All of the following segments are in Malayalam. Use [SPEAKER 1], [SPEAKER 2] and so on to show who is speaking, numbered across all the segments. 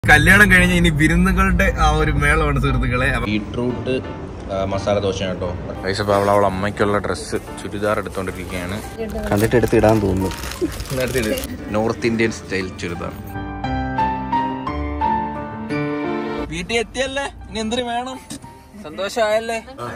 [SPEAKER 1] കല്യാണം കഴിഞ്ഞ ഇനി വിരുന്നുകളുടെ ആ ഒരു മേളമാണ് സുഹൃത്തുക്കളെ
[SPEAKER 2] ബീട്രൂട്ട് മസാല ദോശ കേട്ടോ പൈസ അവൾ അവൾ അമ്മയ്ക്കുള്ള ഡ്രസ്സ് ചുരിദാർ എടുത്തോണ്ടിരിക്കുകയാണ്
[SPEAKER 3] കണ്ടിട്ട് എടുത്ത് ഇടാൻ തോന്നുന്നു
[SPEAKER 2] നോർത്ത് ഇന്ത്യൻ സ്റ്റൈൽ ചുരിദാർ വീട്ടിൽ എത്തിയല്ലേ ഇനി എന്തിനു വേണം സന്തോഷമായല്ലേ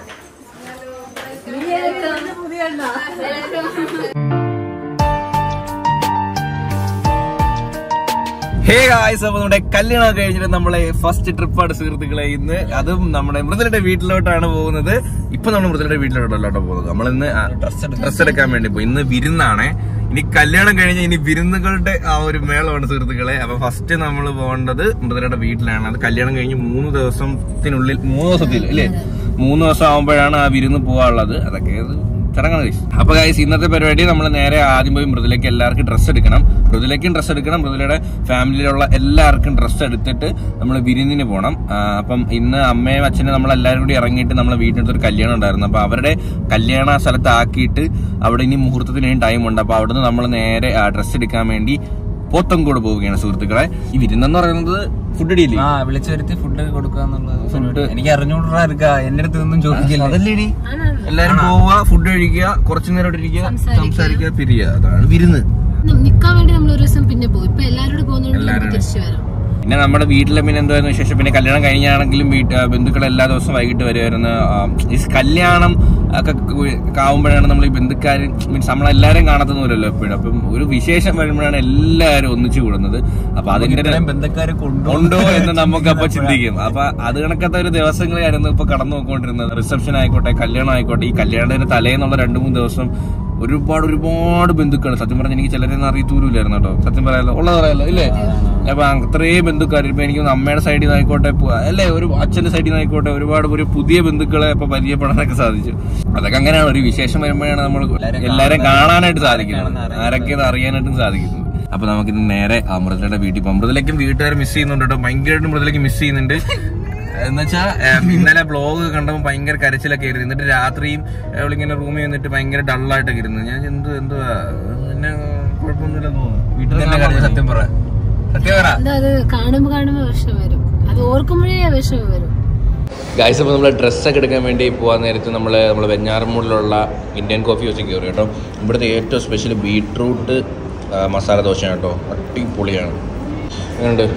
[SPEAKER 1] ഹേ ഗായ്സ് അപ്പൊ നമ്മുടെ കല്യാണം കഴിഞ്ഞിട്ട് നമ്മളെ ഫസ്റ്റ് ട്രിപ്പാണ് സുഹൃത്തുക്കളെ ഇന്ന് അതും നമ്മുടെ മൃദുലയുടെ വീട്ടിലോട്ടാണ് പോകുന്നത് ഇപ്പൊ നമ്മൾ മൃദുലയുടെ വീട്ടിലോട്ടല്ലോട്ടോ പോകുന്നത് നമ്മളിന്ന് ഡ്രസ് എടുക്കാൻ വേണ്ടി പോയി ഇന്ന് വിരുന്നാണ് ഇനി കല്യാണം കഴിഞ്ഞ ഇനി വിരുന്നുകളുടെ ആ ഒരു മേളമാണ് സുഹൃത്തുക്കളെ അപ്പൊ ഫസ്റ്റ് നമ്മൾ പോകേണ്ടത് മൃദുലയുടെ വീട്ടിലാണ് അത് കല്യാണം കഴിഞ്ഞ് മൂന്ന് ദിവസത്തിനുള്ളിൽ മൂന്ന് ദിവസത്തിൽ അല്ലേ മൂന്ന് ദിവസം ആകുമ്പോഴാണ് ആ വിരുന്ന് പോകാനുള്ളത് അതൊക്കെ അത് ചടങ്ങാണ് ഗൈസ് അപ്പൊ ഗൈസ് ഇന്നത്തെ പരിപാടി നമ്മൾ നേരെ ആദ്യം പോയി മൃദുലയ്ക്ക് എല്ലാവർക്കും ഡ്രസ്സ് എടുക്കണം മൃദുലയ്ക്കും ഡ്രസ്സ് എടുക്കണം മൃദുലയുടെ ഫാമിലിയിലുള്ള എല്ലാവർക്കും ഡ്രസ്സ് എടുത്തിട്ട് നമ്മൾ വിരുന്നിന് പോകണം ആ, അപ്പം ഇന്ന് അമ്മയും അച്ഛനും നമ്മൾ എല്ലാവരും കൂടി ഇറങ്ങിയിട്ട് നമ്മളെ വീട്ടിനടുത്ത് ഒരു കല്യാണം ഉണ്ടായിരുന്നു അപ്പൊ അവരുടെ കല്യാണ സ്ഥലത്ത് ആക്കിയിട്ട് അവിടെ ഇനി മുഹൂർത്തത്തിന് ടൈം ഉണ്ട് അപ്പൊ അവിടുന്ന് നമ്മൾ നേരെ ഡ്രസ്സ് എടുക്കാൻ വേണ്ടി പോത്തങ്കോട് പോവുകയാണ് സുഹൃത്തുക്കളെ ഈ വിരുന്നെന്ന് പറയുന്നത് ഫുഡ് അടിയില്ലേ
[SPEAKER 3] ആ വിളിച്ചു വരുത്തി ഫുഡ് കൊടുക്കുക എന്നുള്ളത് എനിക്ക് അറിഞ്ഞൂടാ എടുക്ക എന്റെ അടുത്ത് ഒന്നും ചോദിക്കില്ല
[SPEAKER 1] അതല്ലേടി എല്ലാരും പോവുക ഫുഡ് കഴിക്കുക കുറച്ചു നേരം ഇവിടെ ഇരിക്കുക സംസാരിക്കുക പിരിയുക അതാണ് വിരുന്ന്
[SPEAKER 4] നിക്കാൻ വേണ്ടി നമ്മൾ ഒരു ദിവസം പിന്നെ പോകും ഇപ്പൊ എല്ലാവരോടും പോകുന്നതുകൊണ്ട് നമുക്ക് തിരിച്ചു വരാം
[SPEAKER 1] പിന്നെ നമ്മുടെ വീട്ടിലെ പിന്നെ എന്തായിരുന്നു വിശേഷം പിന്നെ കല്യാണം കഴിഞ്ഞാണെങ്കിലും വീട്ട് ബന്ധുക്കൾ എല്ലാ ദിവസവും വൈകിട്ട് വരുമായിരുന്നു ഈ കല്യാണം ഒക്കെ ആവുമ്പോഴാണ് നമ്മൾ ഈ ബന്ധുക്കാർ മീൻസ് നമ്മളെല്ലാരും കാണത്തുന്നില്ലല്ലോ എപ്പോഴും അപ്പം ഒരു വിശേഷം വരുമ്പോഴാണ് എല്ലാവരും ഒന്നിച്ചു കൂടുന്നത് അപ്പൊ അതിന്റെ ഒരു-
[SPEAKER 3] ബന്ധക്കാരെ കൊണ്ടു
[SPEAKER 1] ഉണ്ടോ എന്ന് നമുക്ക് അപ്പൊ ചിന്തിക്കും അപ്പൊ അത് കണക്കത്തെ ഒരു ദിവസങ്ങളായിരുന്നു ഇപ്പൊ കടന്നു പോയിക്കൊണ്ടിരുന്നത് റിസപ്ഷൻ ആയിക്കോട്ടെ കല്യാണം ആയിക്കോട്ടെ ഈ കല്യാണത്തിന് തലേന്നുള്ള രണ്ടു മൂന്ന് ദിവസം ഒരുപാട് ഒരുപാട് ബന്ധുക്കൾ സത്യം പറഞ്ഞാൽ എനിക്ക് ചിലരെയൊന്നും അറിയത്തൂരില്ലായിരുന്നു കേട്ടോ സത്യം പറയാലോ ഉള്ളത് പറയാലോ ഇല്ലേ അപ്പൊ അത്രയും ബന്ധുക്കാർ ഇപ്പൊ എനിക്ക് തോന്നുന്നു അമ്മയുടെ സൈഡിൽ നിന്ന് ആയിക്കോട്ടെ പു- അല്ലേ ഒരു അച്ഛന്റെ സൈഡിൽ നിന്ന് ആയിക്കോട്ടെ ഒരുപാട് ഒരു പുതിയ ബന്ധുക്കളെ ഇപ്പൊ പരിചയപ്പെടാനൊക്കെ സാധിച്ചു അതൊക്കെ അങ്ങനെയാണ് ഒരു വിശേഷം വരുമ്പോഴാണ് നമ്മൾ എല്ലാരും കാണാനായിട്ട് സാധിക്കുന്നത് ആരൊക്കെയെന്ന് അറിയാനായിട്ടും സാധിക്കുന്നത് അപ്പൊ നമുക്ക് ഇന്ന് നേരെ അമൃതയുടെ വീട്ടിൽ പോകും മൃദുലയ്ക്കും വീട്ടുകാർ മിസ് ചെയ്യുന്നുണ്ട് കേട്ടോ ഭയങ്കരമായിട്ട് മൃദുലയ്ക്ക് മിസ് ചെയ്യുന്നുണ്ട് എന്നുവെച്ചാ ഇന്നലെ ബ്ലോഗ് കണ്ടപ്പോൾ ഭയങ്കര കരച്ചിലൊക്കെ ആയിരുന്നു എന്നിട്ട് രാത്രിയും അവളിങ്ങനെ റൂമിൽ വന്നിട്ട് ഭയങ്കര ഡള്ളായിട്ടൊക്കെ ഇരുന്നു ഞാൻ എന്ത് എന്തുവാ പിന്നെ കുഴപ്പമൊന്നുമില്ലെന്ന് തോന്നുന്നു വീട്ടിൽ തന്നെ കരഞ്ഞു സത്യം പറ സത്യം പറ
[SPEAKER 4] എന്താ അത് കാണുമ്പോ കാണുമ്പോ വിഷമം വരും അത് ഓർക്കുമ്പോഴേ വിഷമം വരും
[SPEAKER 2] ഗൈസ് അപ്പോൾ നമ്മൾ ഡ്രസ്സൊക്കെ എടുക്കാൻ വേണ്ടി പോകാൻ നേരത്ത് നമ്മൾ നമ്മൾ വെഞ്ഞാറമൂടിലുള്ള ഇന്ത്യൻ കോഫി വെച്ച് കയറി കേട്ടോ ഇവിടുത്തെ ഏറ്റവും സ്പെഷ്യൽ ബീട്രൂട്ട് ആ, മസാല ദോശ കേട്ടോ അടിപൊളിയാണ് എങ്ങനെയുണ്ട്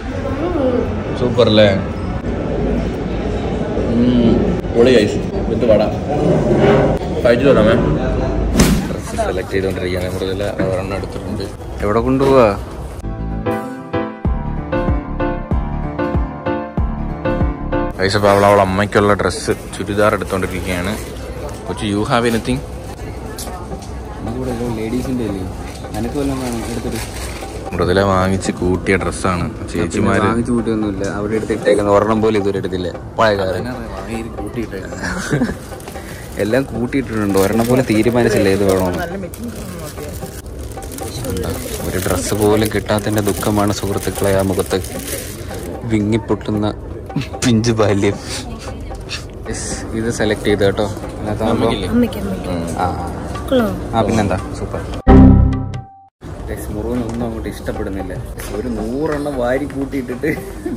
[SPEAKER 2] സൂപ്പർ അല്ലേ ഉം, പൊളി ഗൈസ് വിത്ത് വട കഴിച്ചിട്ട് വരാമേ ഡ്രസ്സ് സെലക്ട് ചെയ്തുകൊണ്ടിരിക്കുകയാണ് മൃദുല ഒരെണ്ണം എടുത്തിട്ടുണ്ട്
[SPEAKER 3] എവിടെ കൊണ്ടുപോവാ
[SPEAKER 2] ഗൈസ് അപ്പോൾ അവൾ അവൾ അമ്മയ്ക്കുള്ള ഡ്രസ്സ് ചുരിദാർ എടുത്തോണ്ടിരിക്കുകയാണ് കൊച്ചു യു ഹാവ് എനിത്തിങ്
[SPEAKER 3] നമുക്കിവിടെ ലേഡീസിന്റെ അല്ലേ നിനക്ക് വല്ലതും വേണം എടുത്തിട്ട്
[SPEAKER 2] മൃദുല വാങ്ങിച്ച് കൂട്ടിയ ഡ്രസ്സാണ് ചേച്ചിമാര്
[SPEAKER 3] വാങ്ങിച്ചു കൂട്ടിയൊന്നുമില്ല അവിടെ എടുത്ത് ഇട്ടേക്കുന്ന ഒരെണ്ണം പോലും ഇതുവരെ എടുത്തില്ല പഴയകാരൻ എല്ലാം കൂട്ടിയിട്ടിട്ടുണ്ട് ഒരെണ്ണം പോലെ തീരുമാനിച്ചില്ല ഏത് വേണമെന്ന് ഒരു ഡ്രസ്സ് പോലും കിട്ടാത്തതിന്റെ ദുഃഖമാണ് സുഹൃത്തുക്കളെ ആ മുഖത്ത് വിങ്ങിപ്പൊട്ടുന്ന പിഞ്ചു ബാല്യം Yes, ഇത് സെലക്ട് ചെയ്ത് കേട്ടോ അതിനകത്താകുമ്പോ-
[SPEAKER 4] അമ്മയ്ക്ക് അമ്മയ്ക്ക്
[SPEAKER 3] ആ
[SPEAKER 4] കൊള്ളാം
[SPEAKER 3] ആ പിന്നെന്താ സൂപ്പർ മുറിവിനൊന്നും അങ്ങോട്ട് ഇഷ്ടപ്പെടുന്നില്ല ഒരു നൂറെണ്ണം വാരി കൂട്ടിയിട്ടിട്ട്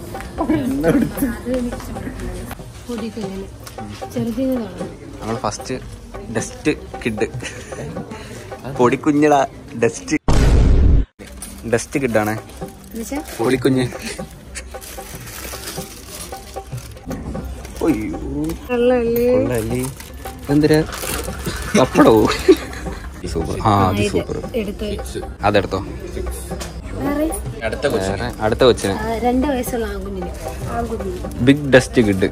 [SPEAKER 4] പൊടിക്കല്ലിന് ചെറുതിന് കാണാം
[SPEAKER 3] നമ്മൾ ഫസ്റ്റ് ഡസ്റ്റ് കിഡ് പൊടിക്കുഞ്ഞടാ ഡസ്റ്റ് ഡസ്റ്റ് കിഡാണ്
[SPEAKER 4] എന്നുവെച്ചാ
[SPEAKER 3] പൊടിക്കുഞ്ഞ് ഒയ്യോ
[SPEAKER 4] വെള്ളമല്ലേ
[SPEAKER 3] കൊള്ളാല്ലേ എന്തിനാ പപ്പടോ സൂപ്പർ ആ അത് സൂപ്പർ
[SPEAKER 4] എടുത്ത്
[SPEAKER 3] അതെടുത്തോ
[SPEAKER 4] വേറെ
[SPEAKER 2] അടുത്ത
[SPEAKER 3] വേറെ അടുത്ത കൊച്ചിന്
[SPEAKER 4] ആ, രണ്ട് വയസ്സുള്ള ആൺകുഞ്ഞിന് ആൺകുഞ്ഞിന്
[SPEAKER 3] ബിഗ് ഡസ്റ്റ് കിഡ്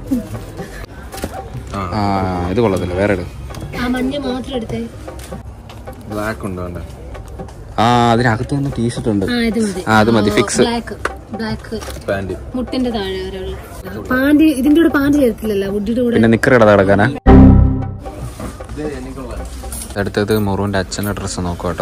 [SPEAKER 3] ആ ഇത് കൊള്ളത്തില്ല വേറെ എടു
[SPEAKER 4] ആ മഞ്ഞ മാത്രം എടുത്തേ
[SPEAKER 2] ബ്ലാക്ക് ഉണ്ടോ വേണ്ട
[SPEAKER 3] ആ അതിനകത്ത് വന്ന ടീഷർട്ട് ഉണ്ട്
[SPEAKER 4] ആ ഇത് മതി
[SPEAKER 3] ആ, അത് മതി, fix.
[SPEAKER 4] ബ്ലാക്ക് ബ്ലാക്ക്
[SPEAKER 2] പാന്റ്
[SPEAKER 4] മുട്ടിന്റെ താഴെ വരെയുള്ള പാന്റ് ഇതിന്റെ കൂടെ പാന്റ് ചേർത്തില്ലല്ലോ വുഡിയുടെ കൂടെ
[SPEAKER 3] പിന്നെ നിക്കറ ഇടത് കിടക്കാനാ അടുത്തത് മുറുവിന്റെ അച്ഛന്റെ ഡ്രസ്സ് നോക്കാം കേട്ടോ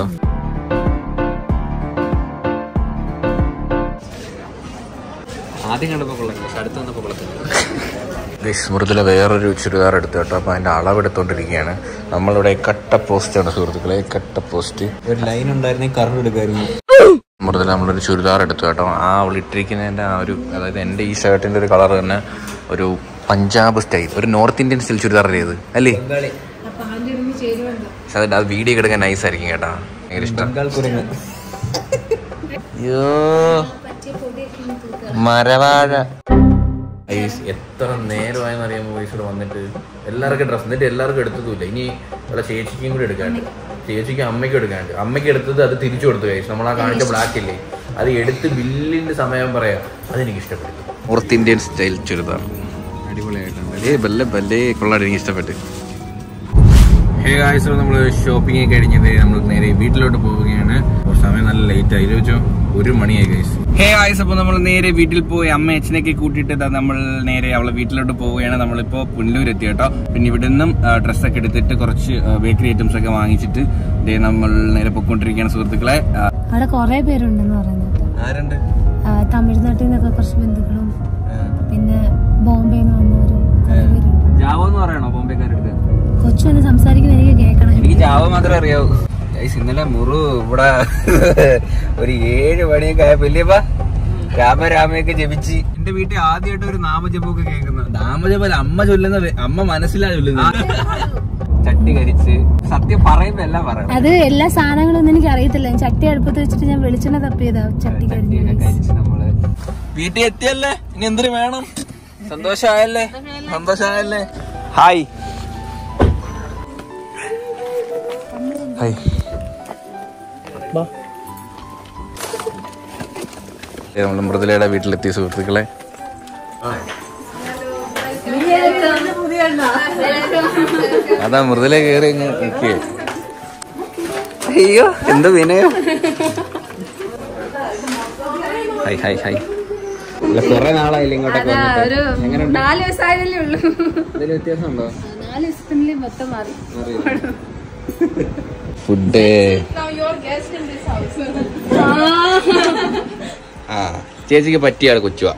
[SPEAKER 3] ആദ്യം കണ്ടപ്പോ കൊള്ളത്തില്ല പക്ഷെ അടുത്ത് വന്നപ്പോ കൊള്ളത്തില്ല
[SPEAKER 2] മൃദുല വേറൊരു ചുരിദാർ എടുത്തു കേട്ടോ അപ്പൊ അതിന്റെ അളവെടുത്തോണ്ടിരിക്കുകയാണ് നമ്മളിവിടെ കട്ട പോസ്റ്റ് ആണ് സുഹൃത്തുക്കളെ കട്ട പോസ്റ്റ്
[SPEAKER 3] ഒരു ലൈൻ ഉണ്ടായിരുന്നെങ്കിൽ കറണ്ട് എടുക്കായിരുന്നു
[SPEAKER 2] മൃദുല നമ്മളൊരു ചുരിദാർ എടുത്തു കേട്ടോ ആ അവൾ ഇട്ടിരിക്കുന്നതിൻ്റെ ആ ഒരു അതായത് എൻ്റെ ഈ ഷർട്ടിൻ്റെ ഒരു കളർ തന്നെ ഒരു പഞ്ചാബ് സ്റ്റൈൽ ഒരു നോർത്ത് ഇന്ത്യൻ സ്റ്റൈൽ ചുരിദാർ ചെയ്ത് അല്ലേ പക്ഷെ അത് അത് വീഡിയോ എടുക്കാൻ നൈസ് ആയിരിക്കും കേട്ടാ ഭയങ്കര ഇഷ്ടം അയ്യോ മരവാഴ ഐസ് എത്ര നേരമായെന്ന് അറിയാമോ വയസ്സ് ഇവിടെ വന്നിട്ട് എല്ലാവർക്കും ഡ്രസ്സ് എന്നിട്ട് എല്ലാവർക്കും എടുത്തതുമില്ല ഇനി ഇവിടെ ചേച്ചിക്കും കൂടി എടുക്കാണ്ട് ചേച്ചിക്ക് അമ്മയ്ക്കും എടുക്കാണ്ട് അമ്മയ്ക്ക് എടുത്തത് അത് തിരിച്ചു കൊടുത്തു കൈസ് നമ്മൾ ആ കാണിച്ച ബ്ലാക്ക് ഇല്ലേ അത് എടുത്ത് ബില്ലിന്റെ സമയം പറയാം അതെനിക്ക് ഇഷ്ടപ്പെട്ടു നോർത്ത് ഇന്ത്യൻ സ്റ്റൈൽ ചുരിദാർ അടിപൊളിയായിട്ടുണ്ട് ഏ ബല്ലേ ബല്ലേ കൊള്ളാടി എനിക്ക് ഇഷ്ടപ്പെട്ടു ഹേ ഗായ്സ് നമ്മൾ ഷോപ്പിംഗ് കഴിഞ്ഞത് നമ്മൾ നേരെ വീട്ടിലോട്ട് പോവുകയാണ് കുറച്ച് സമയം നല്ല ലേറ്റ് ആയി ഇരുപച്ചോ ഒരു മണിയായി ഗൈസ്
[SPEAKER 1] ഹേ ആയിസ് അപ്പൊ നമ്മൾ നേരെ വീട്ടിൽ പോയി അമ്മ അച്ഛനൊക്കെ കൂട്ടിയിട്ട് ദാ നമ്മൾ നേരെ അവളെ വീട്ടിലോട്ട് പോവുകയാണ് നമ്മളിപ്പോ പുനലൂർ എത്തി കേട്ടോ പിന്നെ ഇവിടെ നിന്നും ഡ്രസ്സൊക്കെ എടുത്തിട്ട് കുറച്ച് ബേക്കറി ഐറ്റംസ് ഒക്കെ വാങ്ങിച്ചിട്ട് ദേ നമ്മൾ നേരെ പൊയ്ക്കൊണ്ടിരിക്കുകയാണ് സുഹൃത്തുക്കളെ ആ,
[SPEAKER 4] അവിടെ കൊറേ പേരുണ്ടെന്ന് പറയുന്നത്
[SPEAKER 1] ആരുണ്ട്
[SPEAKER 4] ആ, തമിഴ്നാട്ടിൽ നിന്നൊക്കെ കുറച്ച് ബന്ധുക്കളും പിന്നെ ബോംബെയിൽ നിന്ന് വന്നവരും കുറേ പേരുണ്ട്
[SPEAKER 3] ജാവോ എന്ന് പറയണോ ബോംബെക്കാരെടുത്ത്
[SPEAKER 4] കൊച്ചു വന്ന് സംസാരിക്കുന്നത് എനിക്ക് കേൾക്കണം
[SPEAKER 3] എനിക്ക് ജാവോ മാത്രമേ അറിയാവൂ ഗൈസ്, ഇന്നലെ മുറു ഇവിടെ ഒരു ഏഴ് മണിയൊക്കെ ആയപ്പോ ഇല്ലേപ്പാ രാമരാമയൊക്കെ ജപിച്ച്
[SPEAKER 1] എന്റെ വീട്ടിൽ ആദ്യമായിട്ട് ഒരു നാമജപമൊക്കെ കേൾക്കുന്നത് നാമജപം അമ്മ ചൊല്ലുന്ന വേ- അമ്മ മനസ്സിലാ ചൊല്ലുന്നത്
[SPEAKER 3] ചട്ടി കരിച്ച് സത്യം പറയുമ്പോ എല്ലാം പറയണം
[SPEAKER 4] അത് എല്ലാ സാധനങ്ങളൊന്നും എനിക്ക് അറിയത്തില്ല ഞാൻ ചട്ടി അടുപ്പത്ത് വെച്ചിട്ട് ഞാൻ വെളിച്ചെണ്ണ തപ്പിയതാ ചട്ടി
[SPEAKER 3] ചട്ടിയൊക്കെ
[SPEAKER 4] കരിഞ്ഞു
[SPEAKER 3] കരിച്ച് നമ്മള്
[SPEAKER 1] വീട്ടിൽ എത്തിയല്ലേ ഇനി എന്തിനു വേണം
[SPEAKER 3] സന്തോഷമായല്ലേ
[SPEAKER 1] സന്തോഷമായല്ലേ ഹായ് ഹായ്
[SPEAKER 2] നമ്മൾ മൃദുലയുടെ വീട്ടിലെത്തിയ സുഹൃത്തുക്കളെ അതാ മൃദുല കയറി അങ്ങ് നിൽക്കേ
[SPEAKER 3] അയ്യോ എന്ത് വിനയം
[SPEAKER 2] ഹൈ ഹൈ ഹൈ
[SPEAKER 3] അല്ല കൊറേ നാളായില്ല ഇങ്ങോട്ടൊക്കെ വന്നിട്ട് എങ്ങനെയുണ്ട്
[SPEAKER 5] നാല് ദിവസമായതല്ലേ ഉള്ളൂ
[SPEAKER 3] എന്തെങ്കിലും വ്യത്യാസമുണ്ടോ
[SPEAKER 4] നാല് ദിവസത്തിനുള്ളിൽ മൊത്തം മാറി
[SPEAKER 2] food
[SPEAKER 5] Now you're guest in this house.
[SPEAKER 2] ആ ചേച്ചിക്ക് പറ്റിയ ആൾ കൊച്ചുവാ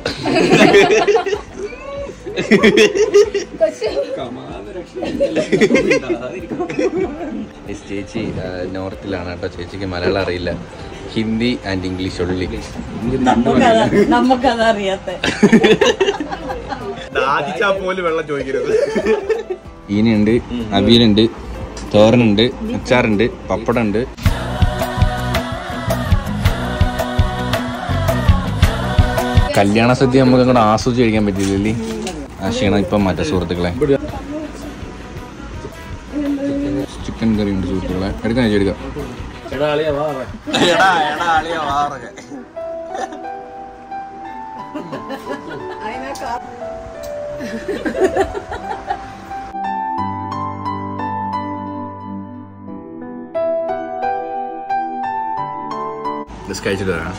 [SPEAKER 2] Yes, ചേച്ചി ആ, നോർത്തിലാണ് കേട്ടോ ചേച്ചിക്ക് മലയാളം അറിയില്ല ഹിന്ദി ആൻഡ് ഇംഗ്ലീഷ് ഉള്ളി
[SPEAKER 6] നമുക്കതറിയാത്ത
[SPEAKER 1] പോലും വെള്ളം ചോദിക്കരുത്
[SPEAKER 2] ഈനുണ്ട് അവിയലുണ്ട് തോരനുണ്ട് അച്ചാറുണ്ട് പപ്പടമുണ്ട് കല്യാണ സദ്യ നമുക്ക് അങ്ങോട്ട് ആസ്വദിച്ച് കഴിക്കാൻ പറ്റില്ലല്ലേ ആ ക്ഷീണം ഇപ്പം മാറ്റാം സുഹൃത്തുക്കളെ ചിക്കൻ കറി ഉണ്ട് സുഹൃത്തുക്കളെ എടുക്കാൻ ചേച്ചി എടുക്കാം ജസ്റ്റ് കഴിച്ചിട്ട് വരാം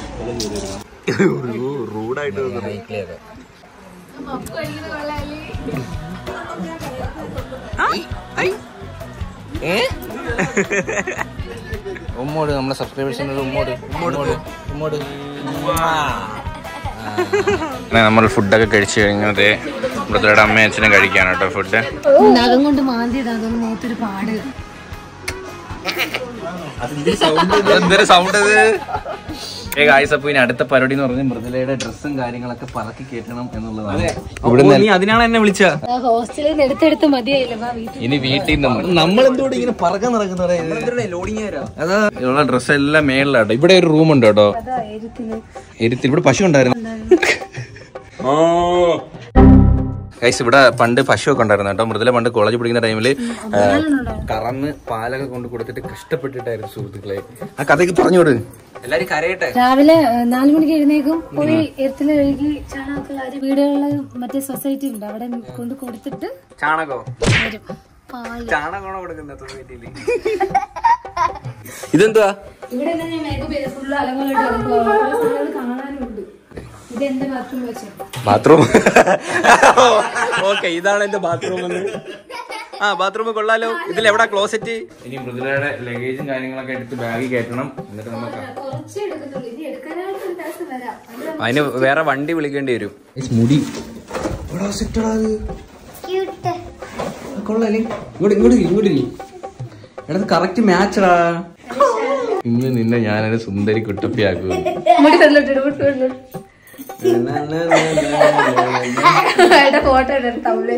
[SPEAKER 2] ഉമ്മോട് നമ്മളെ സബ്സ്ക്രൈബേഴ്സിനോട് ഉമ്മോട് ഉമ്മോട് ഉമ്മോട് അങ്ങനെ നമ്മൾ ഫുഡൊക്കെ കഴിച്ചു കഴിഞ്ഞത് മൃദുലയുടെ അമ്മയും അച്ഛനും കഴിക്കാണ് കേട്ടോ ഫുഡ്
[SPEAKER 4] നഖം കൊണ്ട് മാന്തിയതാ അതൊന്നും നേത്തൊരു പാട്
[SPEAKER 2] എന്തൊരു സൗണ്ട് അത് ഏ ഗായ്സ് അപ്പൊ ഇനി അടുത്ത പരിപാടി എന്ന് പറഞ്ഞാൽ മൃദുലയുടെ ഡ്രസ്സും കാര്യങ്ങളൊക്കെ പറക്കി കയറ്റണം എന്നുള്ളതാണ് ഇവിടുന്ന്
[SPEAKER 3] നീ അതിനാണ് എന്നെ വിളിച്ച
[SPEAKER 4] ഹോസ്റ്റലിൽ നിന്ന് എടുത്തെടുത്ത് മതിയായില്ല വാ വീട്ടിൽ
[SPEAKER 2] ഇനി വീട്ടിൽ നിന്ന്
[SPEAKER 1] നമ്മൾ എന്തോട് ഇങ്ങനെ പറക്കാൻ നടക്കുന്ന
[SPEAKER 3] ലോഡിങ്
[SPEAKER 2] അതാ ഉള്ള ഡ്രസ്സ് എല്ലാം മേളിലാട്ടോ ഇവിടെ ഒരു റൂം ഉണ്ട് കേട്ടോ
[SPEAKER 4] അതാ എഴുത്തിന്
[SPEAKER 2] എരുത്തി ഇവിടെ പശു ഉണ്ടായിരുന്നു ഗൈസ് ഇവിടെ പണ്ട് പശുവൊക്കെ ഉണ്ടായിരുന്നു കേട്ടോ മൃദുല പണ്ട് കോളേജ് പഠിക്കുന്ന ടൈമില് കറന്ന് പാലൊക്കെ കൊണ്ട് കൊടുത്തിട്ട് കഷ്ടപ്പെട്ടിട്ടായിരുന്നു സുഹൃത്തുക്കളെ ആ കഥയ്ക്ക് പറഞ്ഞോട്
[SPEAKER 3] എല്ലാരും കരയട്ടെ
[SPEAKER 4] രാവിലെ ഏഹ്, നാല് മണിക്ക് എഴുന്നേക്കും പോയി എരുത്തില് കഴുകി ചാണകമൊക്കെ വാരി വീടുകളിൽ മറ്റേ സൊസൈറ്റി ഉണ്ട് അവിടെ കൊണ്ട് കൊടുത്തിട്ട്
[SPEAKER 3] ചാണകോ
[SPEAKER 4] വരും പാല്
[SPEAKER 3] ചാണകമാണോ കൊടുക്കുന്ന സൊസൈറ്റിയില്
[SPEAKER 2] ഇതെന്തുവാ
[SPEAKER 4] ഇവിടെ എന്താ ഞാൻ മേക്കപ്പ് ചെയ്ത് ഫുള്ള് അലങ്കോലായിട്ട് കിടക്കുവാ. ഓരോ സാധനങ്ങൾ കാണാനുണ്ട് ഇത് എന്റെ ബാത്റൂം വെച്ചോ
[SPEAKER 2] ബാത്റൂം
[SPEAKER 3] ഓക്കെ ഇതാണ് എന്റെ ബാത്റൂം ആ ബാത്റൂം കൊള്ളാലോ ഇതിൽ എവിടാ ക്ലോസറ്റ്
[SPEAKER 2] ഇനി മൃദുലയുടെ ലഗേജും കാര്യങ്ങളൊക്കെ എടുത്ത് ബാഗിൽ കയറ്റണം എന്നിട്ട് നമുക്ക്
[SPEAKER 4] കുറച്ചേ എടുക്കത്തുള്ളൂ ഇനി എടുക്കാനായിട്ട് ഒരു ദിവസം വരാം അത്
[SPEAKER 3] അതിന് വേറെ വണ്ടി വിളിക്കേണ്ടി വരും
[SPEAKER 2] മുടി
[SPEAKER 3] കൊള്ളാലേ ഇങ്ങോട്ട് ഇങ്ങോട്ട് ഇങ്ങോട്ട് എടാ കറക്റ്റ് മാച്ചടാ
[SPEAKER 2] ഇന്ന് നിന്നെ ഞാനൊരു സുന്ദരി കുട്ടപ്പിയാക്കും
[SPEAKER 5] മുടി വെള്ളോട്ടിട്ട് മുടി വെള്ളോട്ട് എന്റെ ഫോട്ടോ എടുത്ത് തമിഴ്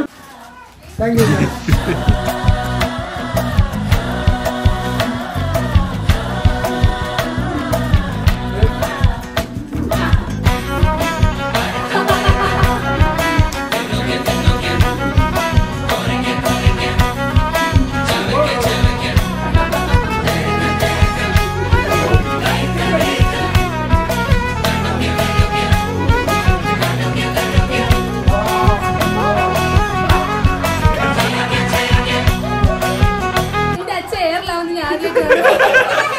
[SPEAKER 5] എന്റെ അച്ഛൻ എയറിലാവുന്ന ഞാൻ ആദ്യമായിട്ട്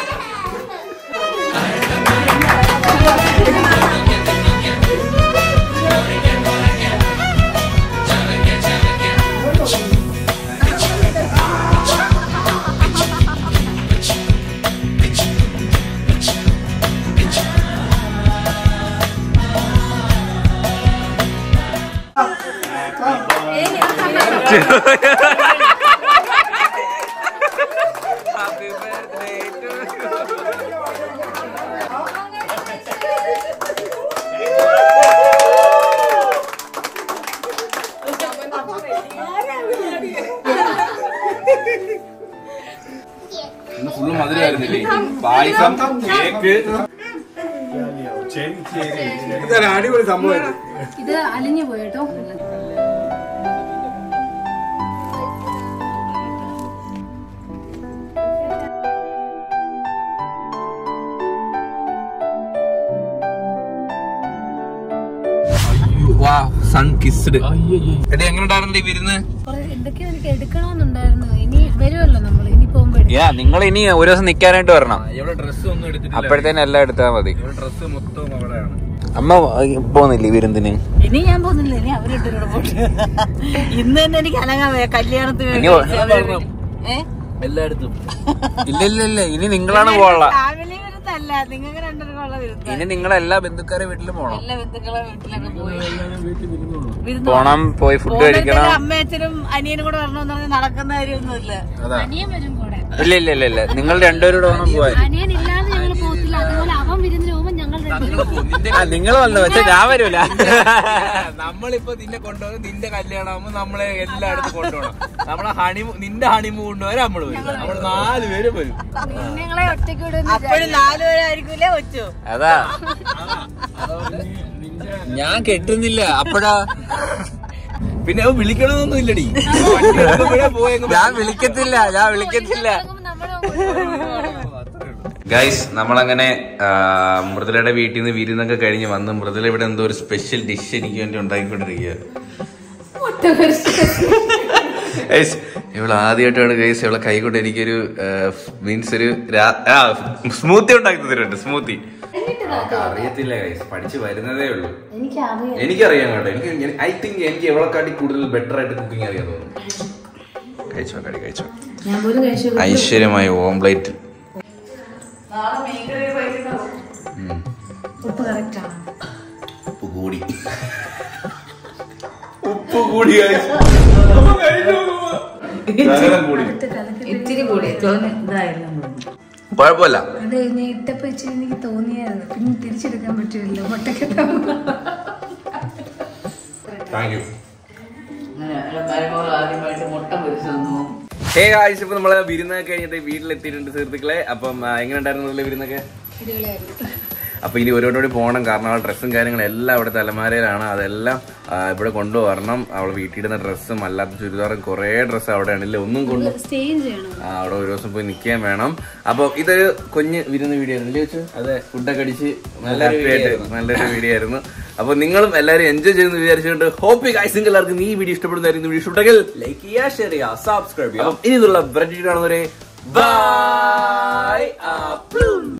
[SPEAKER 2] ഇന്ന് ഫുള്ള് മധുരമായിരുന്നില്ലേ പായസം കേക്ക്
[SPEAKER 4] ഇത് അലിഞ്ഞു പോയിട്ടോ
[SPEAKER 2] വാ സൺ കിസ്ഡ് എടി എങ്ങനെ ഉണ്ടായിരുന്നു വിരുന്ന്
[SPEAKER 4] എന്തൊക്കെയോ എനിക്ക് എടുക്കണമെന്നുണ്ടായിരുന്നു ഇനി വരുമല്ലോ നമ്മൾ ഇനി പോകുമ്പോ എടുക്കാം.
[SPEAKER 3] യാ നിങ്ങൾ ഇനി ഒരു ദിവസം നിക്കാനായിട്ട് വരണം
[SPEAKER 2] ഇവിടെ ഡ്രസ്സ് ഒന്നും എടുത്തിട്ടില്ല
[SPEAKER 3] അപ്പോഴത്തേനും എല്ലാം എടുത്താൽ മതി
[SPEAKER 2] ഇവിടെ ഡ്രസ്സ് മൊത്തം അവിടെയാണ്
[SPEAKER 3] അമ്മ പോകുന്നില്ലേ വിരുന്നിന്
[SPEAKER 6] ഇനി ഞാൻ പോകുന്നില്ല ഇനി അവരിട്ടോടെ പോട്ടെ ഇന്ന് തന്നെ എനിക്ക് അനങ്ങാൻ വയ്യ കല്യാണത്തിന്
[SPEAKER 3] ഇനി
[SPEAKER 6] വേണ്ടി. ഏ?
[SPEAKER 2] എല്ലായിടത്തും
[SPEAKER 3] ഇല്ല ഇല്ല ഇല്ല ഇനി നിങ്ങളാണ് പോകാനുള്ള
[SPEAKER 6] ഫാമിലി വിരുദ്ധല്ല നിങ്ങൾക്ക് രണ്ടുപേർക്കും ഉള്ള വിരുദ്ധ
[SPEAKER 3] ഇനി നിങ്ങൾ എല്ലാ ബന്ധുക്കാരെ വീട്ടിലും പോണം
[SPEAKER 6] എല്ലാ ബന്ധുക്കളെ വീട്ടിലൊക്കെ പോയി വിരുന്ന്
[SPEAKER 3] പോണം പോയി ഫുഡ് കഴിക്കണം
[SPEAKER 6] പോകുമ്പോഴത്തേക്ക് അമ്മയച്ഛനും അനിയനും കൂടെ വരണമെന്ന് പറഞ്ഞ് നടക്കുന്ന കാര്യമൊന്നുമില്ല
[SPEAKER 3] അതാ
[SPEAKER 4] അനിയൻ വരും കൂടെ
[SPEAKER 3] ഇല്ല ഇല്ല ഇല്ല ഇല്ല നിങ്ങൾ രണ്ടുപേരും വേണം പോവാൻ
[SPEAKER 4] അനിയൻ ഇല്ലാതെ ഞങ്ങൾ പോകത്തില്ല അതുപോലെ അവൻ വിരുന്നിന് പോകുമ്പോൾ ഞങ്ങൾ രണ്ടുപേരും
[SPEAKER 3] ആ നിങ്ങൾ വന്നു പക്ഷെ ഞാൻ വരൂല
[SPEAKER 2] നമ്മളിപ്പോ നിന്നെ കൊണ്ടുപോകും നിന്റെ കല്യാണം ആകുമ്പോ നമ്മളെ എല്ലായിടത്തും കൊണ്ടുപോകണം നമ്മളെ ഹണിമൂ നിന്റെ ഹണിമൂൺ വരെ നമ്മൾ വരും നമ്മൾ നാല് പേര് വരും
[SPEAKER 4] ഞങ്ങളെ ഒറ്റയ്ക്ക് വിടുന്നു
[SPEAKER 6] അപ്പോഴും നാലുപേരായിരിക്കൂലേ കൊച്ചു
[SPEAKER 3] അതാ ഞാൻ കെട്ടുന്നില്ല അപ്പഴാ
[SPEAKER 2] പിന്നെ അവൻ വിളിക്കണമെന്നൊന്നും ഇല്ലടി വണ്ടി എടുക്കുമ്പോഴേ പോയെങ്കിൽ
[SPEAKER 3] ഞാൻ വിളിക്കത്തില്ല ഞാൻ വിളിക്കത്തില്ല ഗൈസ് നമ്മളങ്ങനെ ആ, മൃദുലയുടെ വീട്ടിൽ നിന്ന് വിരുന്നൊക്കെ കഴിഞ്ഞ് വന്ന് മൃദുല ഇവിടെ എന്തോ ഒരു സ്പെഷ്യൽ ഡിഷ് എനിക്ക് വേണ്ടി ഉണ്ടാക്കിക്കൊണ്ടിരിക്കുക ഗൈസ് ഇവൾ ആദ്യമായിട്ടാണ് ഗൈസ് ഇവളെ കൈകൊണ്ട് എനിക്കൊരു മീൻസ് ഒരു സ്മൂത്തി ഉണ്ടാക്കി തരുന്നുണ്ട് സ്മൂത്തി അറിയത്തില്ല ഗൈസ് പഠിച്ചു വരുന്നതേ ഉള്ളൂ
[SPEAKER 4] എനിക്കറിയാം
[SPEAKER 3] എനിക്കറിയാം കേട്ടോ എനിക്ക് ഐ തിങ്ക് എനിക്ക് എവളെക്കാട്ടി കൂടുതൽ ബെറ്റർ ആയിട്ട് കുക്കിംഗ് അറിയാൻ തോന്നുന്നു കഴിച്ചോ കടി കഴിച്ചോ
[SPEAKER 4] ഞാൻ പോലും കഴിച്ചു
[SPEAKER 3] ഐശ്വര്യമായ ഓംപ്ലേറ്റ്
[SPEAKER 4] ഉപ്പ് കറക്റ്റ് ആണ്
[SPEAKER 3] ഉപ്പ് കൂടി
[SPEAKER 2] ഉപ്പ് കൂടി guys. ശകലം കൂടി
[SPEAKER 6] ഇത്തിരി കൂടി തോന്നി ഇതായില്ല
[SPEAKER 3] കുഴപ്പമില്ല
[SPEAKER 4] അത് ഞാൻ ഇട്ടപ്പോ ഇച്ചിരി എനിക്ക് തോന്നിയായിരുന്നു പിന്നെ തിരിച്ചെടുക്കാൻ പറ്റില്ല മുട്ടയ്ക്ക്
[SPEAKER 2] താങ്ക് യു
[SPEAKER 6] ആദ്യമായിട്ട് മുട്ട പൊരിച്ചു തന്നു
[SPEAKER 2] ഹേ ഗായ്സ് ഇപ്പൊ നമ്മള് വിരുന്നൊക്കെ കഴിഞ്ഞിട്ട് വീട്ടിലെത്തിയിട്ടുണ്ട് സുഹൃത്തുക്കളെ അപ്പം ആ, എങ്ങനെ ഉണ്ടായിരുന്നു വിരുന്നൊക്കെ അപ്പൊ ഇനി ഓരോരോടി പോകണം കാരണം അവളുടെ ഡ്രസ്സും കാര്യങ്ങളും എല്ലാം അവിടെ തലമാരയിലാണ് അതെല്ലാം ആ, ഇവിടെ കൊണ്ടുവരണം അവൾ വീട്ടിലിടുന്ന ഡ്രസ്സും അല്ലാത്ത ചുരിദാറും കുറേ ഡ്രസ്സ് അവിടെയാണ് ഇല്ല ഒന്നും കൊണ്ട്
[SPEAKER 4] സ്റ്റേയും ചെയ്യണം
[SPEAKER 2] ആ, അവിടെ ഒരു ദിവസം പോയി നിൽക്കാൻ വേണം അപ്പൊ ഇതൊരു കുഞ്ഞ് വിരുന്ന് വീഡിയോ ആയിരുന്നു ചോദിച്ചു അതെ ഫുഡൊക്കെ അടിച്ച് നല്ല happy ആയിട്ട് നല്ലൊരു വീഡിയോ ആയിരുന്നു അപ്പൊ നിങ്ങളും എല്ലാവരും എൻജോയ് ചെയ്യുന്നു വിചാരിച്ചുകൊണ്ട് ഹോപ്പി ഗൈസ് എല്ലാവർക്കും ഈ വീഡിയോ ഇഷ്ടപ്പെടുന്നതായിരുന്നു വീഡിയോ ഇഷ്ടപ്പെട്ടെങ്കിൽ ലൈക്ക് ചെയ്യുക ഷെയർ ചെയ്യുക സബ്സ്ക്രൈബ് ചെയ്യുക ഇനി ഇതുള്ള ബ്രെഡ് കാണുന്നവരെ ബൈ